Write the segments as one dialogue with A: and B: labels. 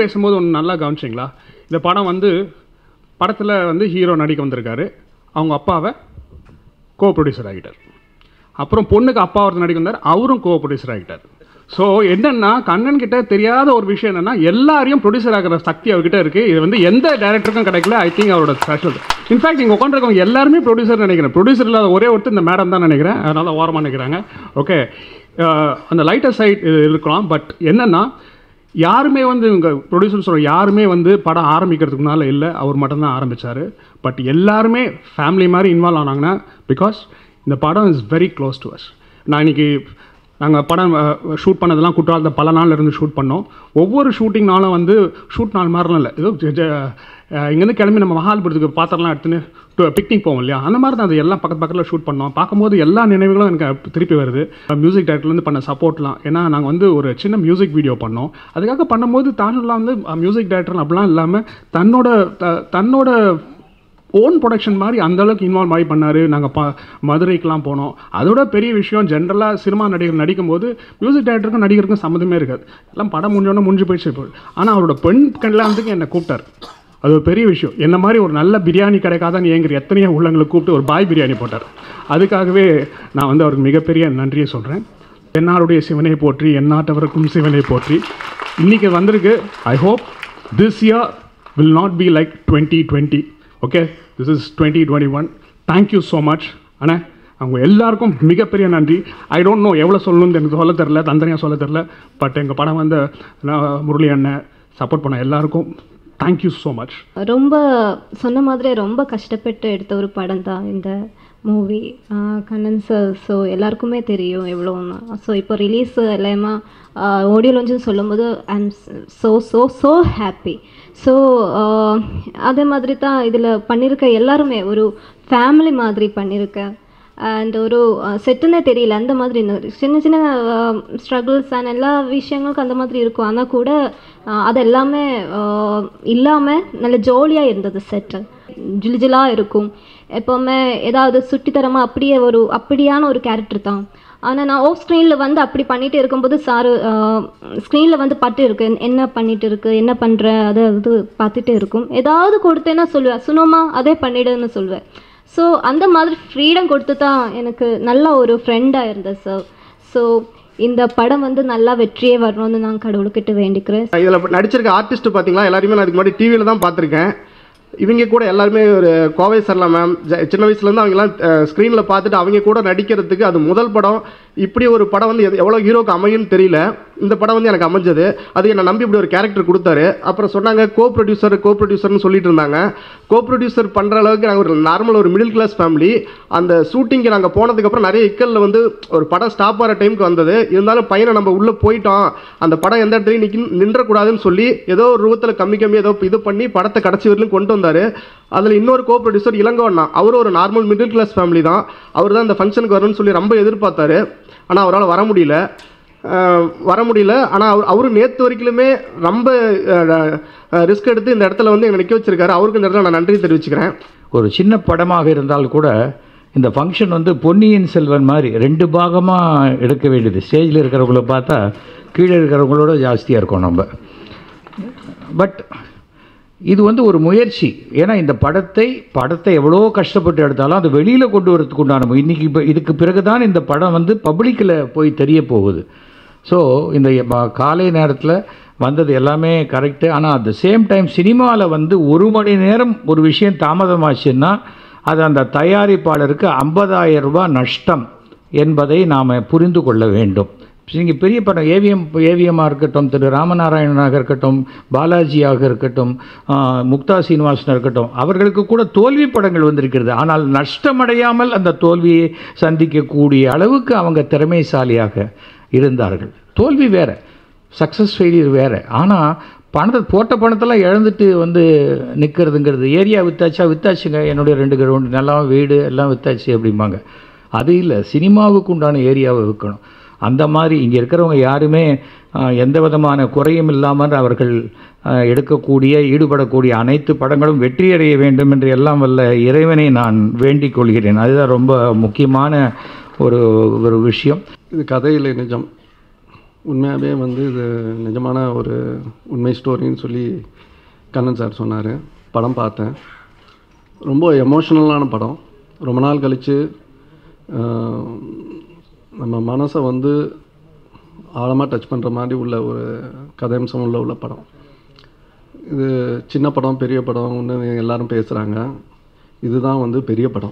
A: பேசும்போது ஒன்று நல்லா கவனிச்சிங்களா இந்த படம் வந்து படத்தில் வந்து ஹீரோ நடிக்க வந்திருக்காரு அவங்க அப்பாவை கோ ப்ரொடியூசர் ஆகிட்டார் அப்புறம் பொண்ணுக்கு அப்பா ஒருத்தர் நடிக்க வந்தார் அவரும் கோ ப்ரொடியூசர் ஆகிட்டார் ஸோ என்னன்னா கண்ணன் கிட்ட தெரியாத ஒரு விஷயம் என்னன்னா எல்லாரையும் ப்ரொடியூசர் ஆகிற சக்தி அவர்கிட்ட இருக்கு இது வந்து எந்த டேரக்டருக்கும் கிடைக்கல ஐ திங்க் அவரோட ஸ்பெஷல் இன்ஃபேக்ட் இங்கே உட்காந்துருக்கவங்க எல்லாருமே ப்ரொடியூசர் நினைக்கிறேன் ப்ரொடியூசர் இல்லாத ஒரே ஒருத்தர் இந்த மேடம் தான் நினைக்கிறேன் அதனால ஓரமாக நினைக்கிறாங்க ஓகே அந்த லைட்டர் சைட் இருக்கலாம் பட் என்னன்னா யாருமே வந்து இவங்க ப்ரொடியூசர் சொல்கிற யாருமே வந்து படம் ஆரம்பிக்கிறதுக்கு முன்னால் இல்லை அவர் மட்டும்தான் ஆரம்பித்தார் பட் எல்லாருமே ஃபேமிலி மாதிரி இன்வால்வ் ஆனாங்கன்னா பிகாஸ் இந்த படம் is very close to us நான் இன்னைக்கு நாங்கள் படம் ஷூட் பண்ணதெல்லாம் குற்றாலத்தை பல நாள்ல இருந்து ஷூட் பண்ணோம் ஒவ்வொரு ஷூட்டிங்னாலும் வந்து ஷூட் நாள் மாதிரிலாம் இல்லை ஏதோ ஜ- ஜ- அஹ் இங்கேருந்து கிளம்பி நம்ம மகால்புரத்துக்கு பாத்திரம்லாம் எடுத்துன்னு பிக்னிக் போவோம் இல்லையா அந்த மாதிரி தான் அது எல்லாம் பக்கத்து பக்கத்தில் ஷூட் பண்ணோம் பார்க்கும்போது எல்லா நினைவுகளும் எனக்கு அப்ப திருப்பி வருது மியூசிக் டைரக்டர்லேருந்து பண்ண சப்போர்ட்லாம் ஏன்னா நாங்கள் வந்து ஒரு சின்ன மியூசிக் வீடியோ பண்ணோம் அதுக்காக பண்ணும்போது தானுலாம் வந்து மியூசிக் டைரக்டர் அப்படிலாம் இல்லாமல் தன்னோட த- தன்னோட ஓன் ப்ரொடக்ஷன் மாதிரி அந்த அளவுக்கு இன்வால்வ் ஆகி பண்ணார் நாங்கள் பா மதுரைக்கெலாம் போனோம் அதோட பெரிய விஷயம் ஜென்ரலாக சினிமா நடிகர் நடிக்கும்போது மியூசிக் டைரக்டருக்கும் நடிகருக்கும் சம்மந்தமே இருக்காது எல்லாம் படம் முடிஞ்சோடனே முடிஞ்சு போயிடுச்சு இப்போ ஆனால் அவரோட பெண் கல்யாணத்துக்கு என்னை கூப்பிட்டார் அது ஒரு பெரிய விஷயம் என்ன மாதிரி ஒரு நல்ல பிரியாணி கிடைக்காதான்னு ஏங்குற எத்தனையோ உள்ளங்களை கூப்பிட்டு ஒரு பாய் பிரியாணி போட்டார் அதுக்காகவே நான் வந்து அவருக்கு மிகப்பெரிய நன்றியை சொல்கிறேன் என்னாருடைய சிவனை போற்றி எந்நாட்டவருக்கும் சிவனை போற்றி இன்னைக்கு வந்திருக்கு I hope this year will not be like twenty twenty okay this is twenty twenty one thank you so much அண்ணா அவங்க எல்லாருக்கும் மிகப்பெரிய நன்றி ஐ டோன்ட் நோ எவ்வளோ சொல்லணும்னு எனக்கு சொல்ல தெரில தந்தனையாக சொல்ல தெரில பட் எங்கள் படம் வந்து நான் முரளி அண்ணன் சப்போர்ட் பண்ண எல்லாருக்கும் தேங்க்யூ ஸோ மச்
B: ரொம்ப சொன்ன மாதிரி ரொம்ப கஷ்டப்பட்டு எடுத்த ஒரு படம் தான் இந்த மூவி கண்ணன் சார் ஸோ எல்லாருக்குமே தெரியும் எவ்வளோன்னு ஸோ இப்போ ரிலீஸ் எல்லாமே ஆடியோ லான்ச்சுன்னு சொல்லும்போது I am so so so happy so அதே மாதிரி தான் இதில் பண்ணியிருக்க எல்லாருமே ஒரு ஃபேமிலி மாதிரி பண்ணியிருக்கேன் அண்ட் ஒரு செட்டுன்னே தெரியல அந்த மாதிரி இன்னொரு சின்ன சின்ன ஸ்ட்ரகிள்ஸ் அண்ட் எல்லா விஷயங்களுக்கும் அந்த மாதிரி இருக்கும் ஆனால் கூட அஹ், அது எல்லாமே இல்லாமல் நல்ல ஜாலியாக இருந்தது செட்டு ஜிலுஜிலாக இருக்கும் எப்போவுமே ஏதாவது சுட்டித்தரமாக அப்படியே ஒரு அப்படியான ஒரு கேரக்டர் தான் ஆனால் நான் ஆஃப் ஸ்க்ரீனில் வந்து அப்படி பண்ணிட்டு இருக்கும்போது சாரு ஸ்க்ரீனில் வந்து பார்த்து இருக்கு என்ன பண்ணிட்டு இருக்கு என்ன பண்ணுற அதை இது பார்த்துட்டே இருக்கும் ஏதாவது கொடுத்தேன்னா சொல்லுவேன் சுனோமா அதே பண்ணிடுன்னு சொல்லுவேன் ஸோ அந்த மாதிரி ஃப்ரீடம் கொடுத்து தான் எனக்கு நல்ல ஒரு ஃப்ரெண்டாக இருந்தது சார் ஸோ இந்த படம் வந்து நல்லா வெற்றியே வரணும்னு நான் கடவுள்கிட்ட வேண்டிக்கிறேன்
C: இதில் நடிச்சிருக்க ஆர்டிஸ்ட் பார்த்தீங்களா எல்லாருமே நான் இதுக்கு முன்னாடி டிவியில் தான் பார்த்துருக்கேன் இவங்க கூட எல்லாருமே ஒரு கோவை சரலா மேம் சின்ன வயசுலேருந்து அவங்கெல்லாம் ஸ்க்ரீனில் பார்த்துட்டு அவங்க கூட நடிக்கிறதுக்கு அது முதல் படம் இப்படி ஒரு படம் வந்து எது- எவ்வளோ ஹீரோக்கு அமையும்னு தெரியல இந்த படம் வந்து எனக்கு அமைஞ்சது அது என்னை நம்பி இப்படி ஒரு கேரக்டர் கொடுத்தாரு அப்புறம் சொன்னாங்க கோ ப்ரொடியூசர் கோ ப்ரொடியூசர்னு சொல்லிட்டு இருந்தாங்க கோ ப்ரொடியூசர் பண்ணுற அளவுக்கு நாங்கள் ஒரு நார்மல் ஒரு மிடில் கிளாஸ் ஃபேமிலி அந்த ஷூட்டிங்க்கு நாங்கள் போனதுக்கப்புறம் நிறைய இக்கல்ல வந்து ஒரு படம் ஸ்டாப் ஆகிற டைமுக்கு வந்தது இருந்தாலும் பையனை நம்ம உள்ளே போயிட்டோம் அந்த படம் எந்த இடத்துலையும் நிற்க நின்றக்கூடாதுன்னு சொல்லி ஏதோ ஒரு ரூபத்தில் கம்மி கம்மி ஏதோ இது பண்ணி படத்தை கடைசி வரலையும் கொண்டு வந்தார் அதில் இன்னொரு கோ ப்ரொடியூசர் இளங்கோண்ணா அவரும் ஒரு நார்மல் மிடில் கிளாஸ் ஃபேமிலி தான் அவர் தான் இந்த ஃபங்க்ஷனுக்கு வரணும்னு சொல்லி ரொம்ப எதிர்பார்த்தாரு ஆனால் அவரால் வர முடியல அஹ் வர முடியல ஆனால் அவர் அவரு நேற்று வரைக்குமே ரொம்ப ரிஸ்க் எடுத்து இந்த இடத்துல வந்து என்னை நிற்க வச்சிருக்காரு அவருக்கு இந்த இடத்துல நான் நன்றி தெரிவிச்சுக்கிறேன்
D: ஒரு சின்ன படமாக இருந்தால் கூட இந்த ஃபங்க்ஷன் வந்து பொன்னியின் செல்வன் மாதிரி ரெண்டு பாகமாக எடுக்க வேண்டியது ஸ்டேஜில் இருக்கிறவங்கள பார்த்தா கீழே இருக்கிறவங்களோட ஜாஸ்தியாக இருக்கும் நம்ம பட் இது வந்து ஒரு முயற்சி ஏன்னா இந்த படத்தை படத்தை எவ்வளோ கஷ்டப்பட்டு எடுத்தாலும் அது வெளியில் கொண்டு வரதுக்கு உண்டான மு- இன்னைக்கு இப்போ இதுக்கு பிறகு தான் இந்த படம் வந்து பப்ளிக்கில் போய் தெரிய போகுது ஸோ இந்த ம- காலை நேரத்தில் வந்தது எல்லாமே கரெக்டு ஆனால் அட் த சேம் டைம் சினிமாவில் வந்து ஒரு மணி நேரம் ஒரு விஷயம் தாமதமாச்சுன்னா அது அந்த தயாரிப்பாளருக்கு 50000 ரூபாய் நஷ்டம் என்பதை நாம் புரிந்து கொள்ள வேண்டும் நீங்கள் பெரிய படம் ஏவிஎம் ஏவிஎம்மாக இருக்கட்டும் திரு ராமநாராயணனாக இருக்கட்டும் பாலாஜியாக இருக்கட்டும் ஆஹ், முக்தா சீனிவாசன் இருக்கட்டும் அவர்களுக்கு கூட தோல்வி படங்கள் வந்திருக்கிறது ஆனால் நஷ்டமடையாமல் அந்த தோல்வியை சந்திக்கக்கூடிய அளவுக்கு அவங்க திறமைசாலியாக இருந்தார்கள் தோல்வி வேற சக்ஸஸ் ஃபெயிலியர் வேறு ஆனால் பணத்தை போட்ட பணத்தெல்லாம் இழந்துட்டு வந்து நிற்கிறதுங்கிறது ஏரியா வித்தாச்சா வித்தாச்சுங்க என்னுடைய ரெண்டு கிரவுண்டு நிலம் வீடு எல்லாம் வித்தாச்சு அப்படிம்பாங்க அது இல்லை சினிமாவுக்கு உண்டான ஏரியாவை விற்கணும் அந்த மாதிரி இங்கே இருக்கிறவங்க யாருமே ஆஹ், எந்த விதமான குறையும் இல்லாமல் அவர்கள் ஆஹ், எடுக்கக்கூடிய ஈடுபடக்கூடிய அனைத்து படங்களும் வெற்றியடைய வேண்டும் என்று எல்லாம் வல்ல இறைவனை நான் வேண்டிக் கொள்கிறேன் அதுதான் ரொம்ப முக்கியமான ஒரு ஒரு விஷயம்
E: இது கதையிலே நிஜம் உண்மையாகவே வந்து இது நிஜமான ஒரு உண்மை ஸ்டோரின்னு சொல்லி கண்ணன் சார் சொன்னார் படம் பார்த்தேன் ரொம்ப எமோஷ்னலான படம் ரொம்ப நாள் கழித்து நம்ம மனசை வந்து ஆழமாக டச் பண்ணுற மாதிரி உள்ள ஒரு கதையம்சம் உள்ள உள்ள படம் இது சின்ன படம் பெரிய படம்னு எல்லாரும் பேசுகிறாங்க இதுதான் வந்து பெரிய படம்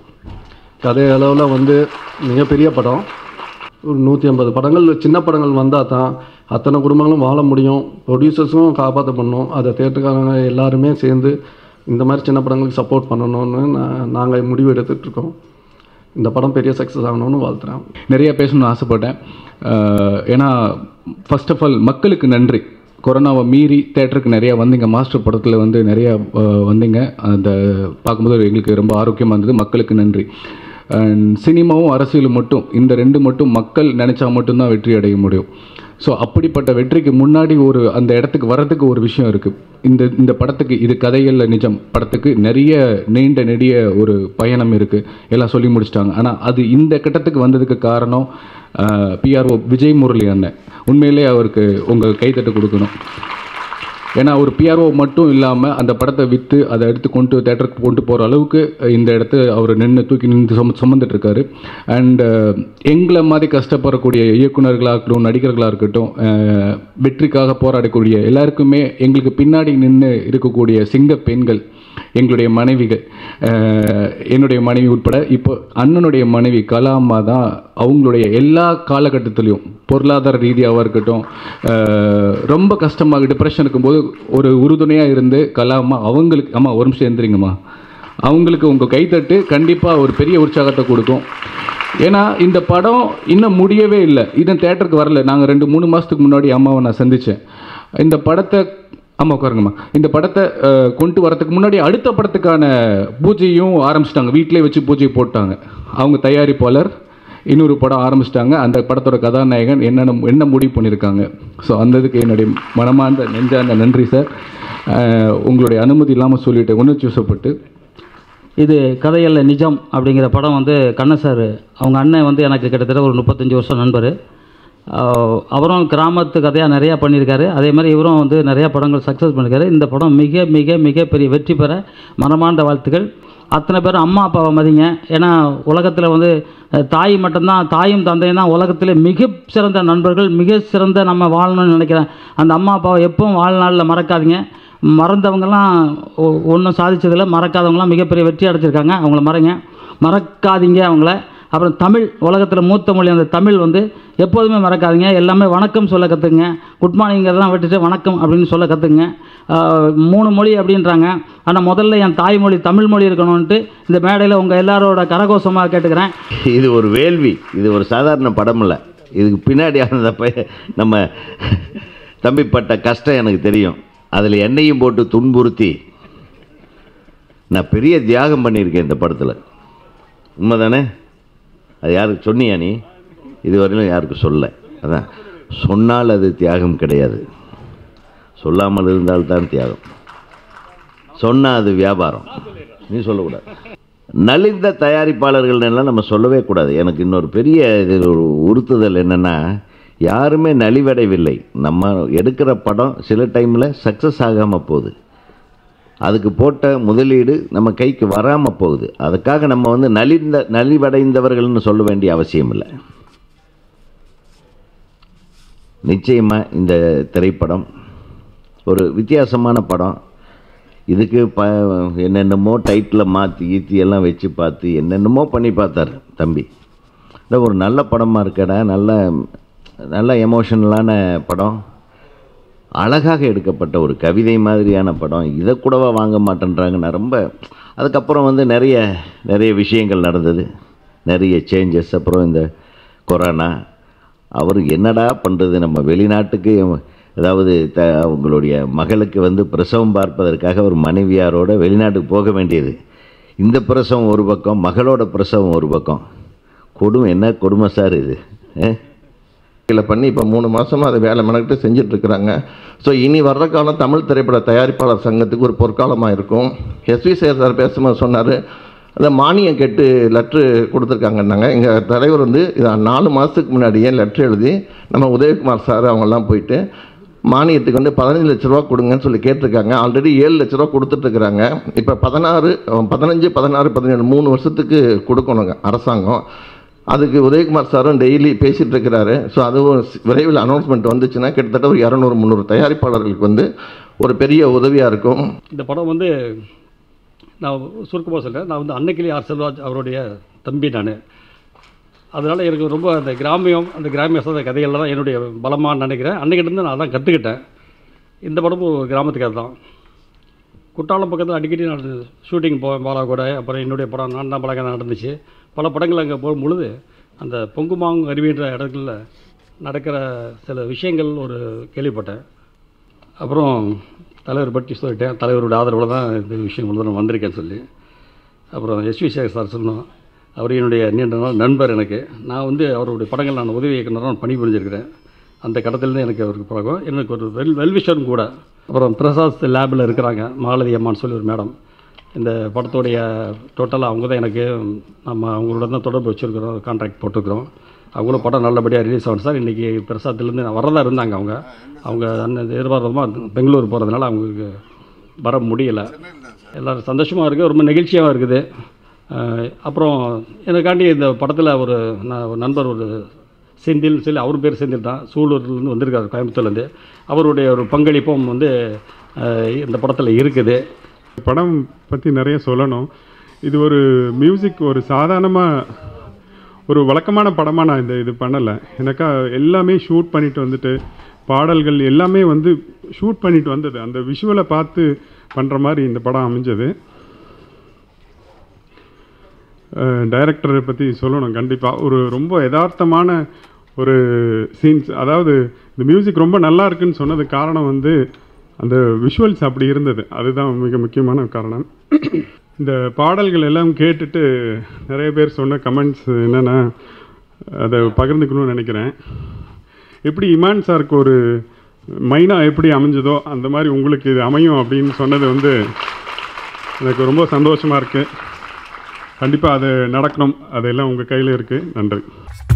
E: கதை அளவில் வந்து மிகப்பெரிய படம் ஒரு நூற்றி ஐம்பது படங்கள் சின்ன படங்கள் வந்தால் தான் அத்தனை குடும்பங்களும் வாழ முடியும் ப்ரொடியூசர்ஸும் காப்பாற்ற பண்ணணும் அதை தேட்டருக்காரங்க எல்லாருமே சேர்ந்து இந்த மாதிரி சின்ன படங்களுக்கு சப்போர்ட் பண்ணணும்னு நான் நாங்கள் முடிவு எடுத்துட்டு இருக்கோம் இந்த படம் பெரிய சக்ஸஸ் ஆகணும்னு வாழ்த்துறேன்
F: நிறைய பேசணும்னு ஆசைப்பட்டேன் அஹ் ஏன்னா ஃபர்ஸ்ட் ஆஃப் ஆல் மக்களுக்கு நன்றி கொரோனாவை மீறி தேட்டருக்கு நிறையா வந்தீங்க மாஸ்டர் படத்தில் வந்து நிறையா அஹ், வந்தீங்க அந்த பார்க்கும்போது எங்களுக்கு ரொம்ப ஆரோக்கியமாக இருந்தது மக்களுக்கு நன்றி அண்ட் சினிமாவும் அரசியலும் மட்டும் இந்த ரெண்டு மட்டும் மக்கள் நினச்சா மட்டும்தான் வெற்றி அடைய முடியும் ஸோ அப்படிப்பட்ட வெற்றிக்கு முன்னாடி ஒரு அந்த இடத்துக்கு வர்றதுக்கு ஒரு விஷயம் இருக்குது இந்த இந்த படத்துக்கு இது கதைகளில் நிஜம் படத்துக்கு நிறைய நீண்ட நெடிய ஒரு பயணம் இருக்குது எல்லாம் சொல்லி முடிச்சிட்டாங்க ஆனால் அது இந்த கட்டத்துக்கு வந்ததுக்கு காரணம் பிஆர்ஓ விஜய் முரளி அண்ணன் உண்மையிலே அவருக்கு உங்கள் கைத்தட்டு கொடுக்கணும் ஏன்னா ஒரு பிஆர்ஓ மட்டும் இல்லாமல் அந்த படத்தை விற்று அதை எடுத்து கொண்டு தேட்டருக்கு கொண்டு போகிற அளவுக்கு இந்த இடத்த அவர் நின்று தூக்கி நின்று சும சுமந்துட்டு இருக்காரு அண்ட் எங்களை மாதிரி கஷ்டப்படக்கூடிய இயக்குனர்களாக இருக்கட்டும் நடிகர்களாக இருக்கட்டும் அஹ், வெற்றிக்காக போராடக்கூடிய எல்லாருக்குமே எங்களுக்கு பின்னாடி நின்று இருக்கக்கூடிய சிங்க பெண்கள் எங்களுடைய மனைவிகள் அஹ், என்னுடைய மனைவி உட்பட இப்போ அண்ணனுடைய மனைவி கலாம்மா தான் அவங்களுடைய எல்லா காலகட்டத்திலையும் பொருளாதார ரீதியாகவும் இருக்கட்டும் அஹ், ரொம்ப கஷ்டமாக டிப்ரெஷன் இருக்கும்போது ஒரு உறுதுணையாக இருந்து கலாம்மா அவங்களுக்கு அம்மா ஒரு நிமிஷம் எந்திரிங்கம்மா அவங்களுக்கு உங்கள் கைத்தட்டு கண்டிப்பாக ஒரு பெரிய உற்சாகத்தை கொடுக்கும் ஏன்னா இந்த படம் இன்னும் முடியவே இல்லை இன்னும் தேட்டருக்கு வரல நாங்கள் ரெண்டு மூணு மாதத்துக்கு முன்னாடி அம்மாவை நான் சந்தித்தேன் இந்த படத்தை ஆமா உட்காருங்கம்மா இந்த படத்தை அஹ், கொண்டு வரதுக்கு முன்னாடி அடுத்த படத்துக்கான பூஜையும் ஆரம்பிச்சிட்டாங்க வீட்டிலே வச்சு பூஜை போட்டாங்க அவங்க தயாரிப்பாளர் இன்னொரு படம் ஆரம்பிச்சிட்டாங்க அந்த படத்தோட கதாநாயகன் என்னென்ன என்ன முடிவு பண்ணியிருக்காங்க ஸோ அந்த இதுக்கு என்னுடைய மனமார்ந்த நெஞ்சார்ந்த நன்றி சார் அஹ், உங்களுடைய அனுமதி இல்லாமல் சொல்லிட்டு உணர்ச்சி வசப்பட்டு
G: இது கதையல்ல நிஜம் அப்படிங்கிற படம் வந்து கண்ணன் சார் அவங்க அண்ணன் வந்து எனக்கு கிட்டத்தட்ட ஒரு முப்பத்தஞ்சு வருஷம் நண்பர் ஆஹ் அவரும் கிராமத்து கதையாக நிறையா பண்ணியிருக்காரு அதே மாதிரி இவரும் வந்து நிறையா படங்கள் சக்ஸஸ் பண்ணியிருக்காரு இந்த படம் மிக மிக மிக பெரிய வெற்றி பெற மனமார்ந்த வாழ்த்துக்கள் அத்தனை பேரும் அம்மா அப்பாவை மதிங்க ஏன்னா உலகத்தில் வந்து அஹ், தாய் மட்டும்தான் தாயும் தந்தையும் தான் உலகத்திலே மிக சிறந்த நண்பர்கள் மிக சிறந்த நம்ம வாழணும்னு நினைக்கிறேன் அந்த அம்மா அப்பாவை எப்பவும் வாழ்நாளில் மறக்காதீங்க மறந்தவங்கலாம் ஒன்றும் சாதிச்சதில்லை மறக்காதவங்களாம் மிகப்பெரிய வெற்றி அடைச்சிருக்காங்க அவங்கள மறைங்க மறக்காதீங்க அவங்கள அப்புறம் தமிழ் உலகத்தில் மூத்த மொழி அந்த தமிழ் வந்து எப்போதுமே மறக்காதீங்க எல்லாமே வணக்கம் சொல்ல கற்றுக்குங்க குட் மார்னிங்கிறதெல்லாம் விட்டுட்டு வணக்கம் அப்படின்னு சொல்ல கற்றுக்குங்க மூணு மொழி அப்படின்றாங்க ஆனால் முதல்ல என் தாய்மொழி தமிழ் மொழி இருக்கணும்ன்ட்டு இந்த மேடையில் உங்கள் எல்லாரோட கரகோஷமாக கேட்டுக்கிறேன்
H: இது ஒரு வேள்வி இது ஒரு சாதாரண படம் இல்லை இதுக்கு பின்னாடி அந்த பைய நம்ம தம்பிப்பட்ட கஷ்டம் எனக்கு தெரியும் அதில் என்னையும் போட்டு துன்புறுத்தி நான் பெரிய தியாகம் பண்ணியிருக்கேன் இந்த படத்தில் உண்மைதானே அது யாருக்கு சொன்னியா நீ இதுவரையிலும் யாருக்கும் சொல்ல அதான் சொன்னால் அது தியாகம் கிடையாது சொல்லாமல் இருந்தால்தான் தியாகம் சொன்னால் அது வியாபாரம் நீ சொல்லக்கூடாது நலிந்த தயாரிப்பாளர்கள் எல்லாம் நம்ம சொல்லவே கூடாது எனக்கு இன்னொரு பெரிய இது ஒரு உறுத்துதல் என்னென்னா யாருமே நலிவடையவில்லை நம்ம எடுக்கிற படம் சில டைமில் சக்ஸஸ் ஆகாமல் போகுது அதுக்கு போட்ட முதலீடு நம்ம கைக்கு வராமல் போகுது அதுக்காக நம்ம வந்து நலிந்த நலிவடைந்தவர்கள்னு சொல்ல வேண்டிய அவசியம் இல்லை நிச்சயமாக இந்த திரைப்படம் ஒரு வித்தியாசமான படம் இதுக்கு ப என்னென்னமோ டைட்டில் மாற்றி ஈத்தி எல்லாம் வச்சு பார்த்து என்னென்னமோ பண்ணி பார்த்தார் தம்பி இல்லை ஒரு நல்ல படமாக இருக்கடா நல்ல நல்ல எமோஷனலான படம் அழகாக எடுக்கப்பட்ட ஒரு கவிதை மாதிரியான படம் இதை கூடவா வாங்க மாட்டேன்றாங்க நான் ரொம்ப அதுக்கப்புறம் வந்து நிறைய நிறைய விஷயங்கள் நடந்தது நிறைய சேஞ்சஸ் அப்புறம் இந்த கொரோனா அவர் என்னடா பண்ணுறது நம்ம வெளிநாட்டுக்கு அதாவது த அவங்களுடைய மகளுக்கு வந்து பிரசவம் பார்ப்பதற்காக ஒரு மனைவியாரோட வெளிநாட்டுக்கு போக வேண்டியது இந்த பிரசவம் ஒரு பக்கம் மகளோட பிரசவம் ஒரு பக்கம் கொடுமை என்ன கொடுமை சார் இது ஆ?
I: இதில் பண்ணி இப்போ மூணு மாதமாக அதை வேலை மெனக்கிட்டு செஞ்சிட்ருக்குறாங்க ஸோ இனி வர்ற காலம் தமிழ் திரைப்பட தயாரிப்பாளர் சங்கத்துக்கு ஒரு பொற்காலமாக இருக்கும் எஸ்வி சேர் சார் பேசும்போது சொன்னார் அந்த மானியம் கேட்டு லெட்ரு கொடுத்துருக்காங்கன்னாங்க எங்கள் தலைவர் வந்து இதை நாலு மாதத்துக்கு முன்னாடியே லெட்ரு எழுதி நம்ம உதயகுமார் சார் அவங்கெல்லாம் போயிட்டு மானியத்துக்கு வந்து பதினஞ்சு லட்ச ரூபா கொடுங்கன்னு சொல்லி கேட்டிருக்காங்க ஆல்ரெடி ஏழு லட்ச ரூபா கொடுத்துட்ருக்குறாங்க இப்போ பதினாறு பதினஞ்சு பதினாறு பதினேழு மூணு வருஷத்துக்கு கொடுக்கணுங்க அரசாங்கம் அதுக்கு உதயகுமார் சாரும் டெய்லி பேசிகிட்டு இருக்கிறாரு ஸோ அதுவும் சி- விரைவில் அனௌன்ஸ்மெண்ட் வந்துச்சுன்னா கிட்டத்தட்ட ஒரு இரநூறு முந்நூறு தயாரிப்பாளர்களுக்கு வந்து ஒரு பெரிய உதவியாக இருக்கும்
J: இந்த படம் வந்து நான் சுருக்கமாக சொல்கிறேன் நான் வந்து அன்னைக்கிளி ஆர் செல்வராஜ் அவருடைய தம்பி நான் அதனால் எனக்கு ரொம்ப அந்த கிராமியம் அந்த கிராமிய சார்ந்த கதைகளில் தான் என்னுடைய பலமாக நினைக்கிறேன் அன்னைக்கிட்டேருந்து நான் அதான் கற்றுக்கிட்டேன் இந்த படமும் ஒரு கிராமத்து கதை தான் குற்றாலம் பக்கத்தில் அடிக்கடி நான் ஷூட்டிங் போவேன் பாலா கூட அப்புறம் என்னுடைய படம் நான் தான் பழக்கம் நடந்துச்சு பல படங்கள் அங்கே போகும் பொழுது அந்த பொங்குமாங் அருவின்ற இடத்துல நடக்கிற சில விஷயங்கள் ஒரு கேள்விப்பட்டேன் அப்புறம் தலைவர் பற்றி சொல்லிட்டேன் தலைவரோட ஆதரவில் தான் இந்த விஷயம் வந்து நான் வந்திருக்கேன்னு சொல்லி அப்புறம் எஸ்வி சேகர் சார் சொன்னோம் அவர் என்னுடைய நீண்ட நாள் நண்பர் எனக்கு நான் வந்து அவருடைய படங்கள் நான் உதவி இயக்குனராக பணி புரிஞ்சிருக்கிறேன் அந்த கடத்திலேருந்து எனக்கு அவருக்கு பழக்கம் எனக்கு ஒரு வெல் வெல்விஷரும் கூட அப்புறம் பிரசாத் லேபில் இருக்கிறாங்க மாலதி அம்மான்னு சொல்லி ஒரு மேடம் இந்த படத்துடைய டோட்டலாக அவங்க தான் எனக்கு நம்ம அவங்களோட தான் தொடர்பு வச்சுருக்கிறோம் கான்ட்ராக்ட் போட்டுருக்குறோம் அவங்களும் படம் நல்லபடியாக ரிலீஸ் ஆகும் சார் இன்றைக்கி பிரசாத்லேருந்து நான் வரதா இருந்தாங்க அவங்க அவங்க அண்ணன் எதிர்பார்த்தமாக பெங்களூர் போகிறதுனால அவங்களுக்கு வர முடியல எல்லோரும் சந்தோஷமாக இருக்குது ரொம்ப நெகிழ்ச்சியாகவும் இருக்குது அஹ் அப்புறம் எனக்காண்டி இந்த படத்தில் ஒரு நான் ஒரு நண்பர் ஒரு செந்தில் சொல்லி அவர் பேர் செந்தில் தான் சூலூர்லேருந்து வந்திருக்காரு கோயம்புத்தூர்லேருந்து அவருடைய ஒரு பங்களிப்பும் வந்து அஹ் இந்த படத்தில் இருக்குது
K: படம் பற்றி நிறைய சொல்லணும் இது ஒரு மியூசிக் ஒரு சாதாரணமாக ஒரு வழக்கமான படமாக நான் இந்த இது பண்ணலை எனக்கா எல்லாமே ஷூட் பண்ணிட்டு வந்துட்டு பாடல்கள் எல்லாமே வந்து ஷூட் பண்ணிட்டு வந்தது அந்த விஷுவலை பார்த்து பண்ணுற மாதிரி இந்த படம் அமைஞ்சது டைரக்டரை பற்றி சொல்லணும் கண்டிப்பாக ஒரு ரொம்ப யதார்த்தமான ஒரு சீன்ஸ் அதாவது இந்த மியூசிக் ரொம்ப நல்லா இருக்குன்னு சொன்னது காரணம் வந்து அந்த விஷுவல்ஸ் அப்படி இருந்தது அதுதான் மிக முக்கியமான காரணம் இந்த பாடல்கள் எல்லாம் கேட்டுட்டு நிறைய பேர் சொன்ன கமெண்ட்ஸ் என்னென்னா அதை பகிர்ந்துக்கணும்னு நினைக்கிறேன் எப்படி இமான் சாருக்கு ஒரு மைனா எப்படி அமைஞ்சதோ அந்த மாதிரி உங்களுக்கு இது அமையும் அப்படின்னு சொன்னது வந்து எனக்கு ரொம்ப சந்தோஷமாக இருக்குது கண்டிப்பாக அது நடக்கணும் அதெல்லாம் உங்கள் கையில் இருக்குது நன்றி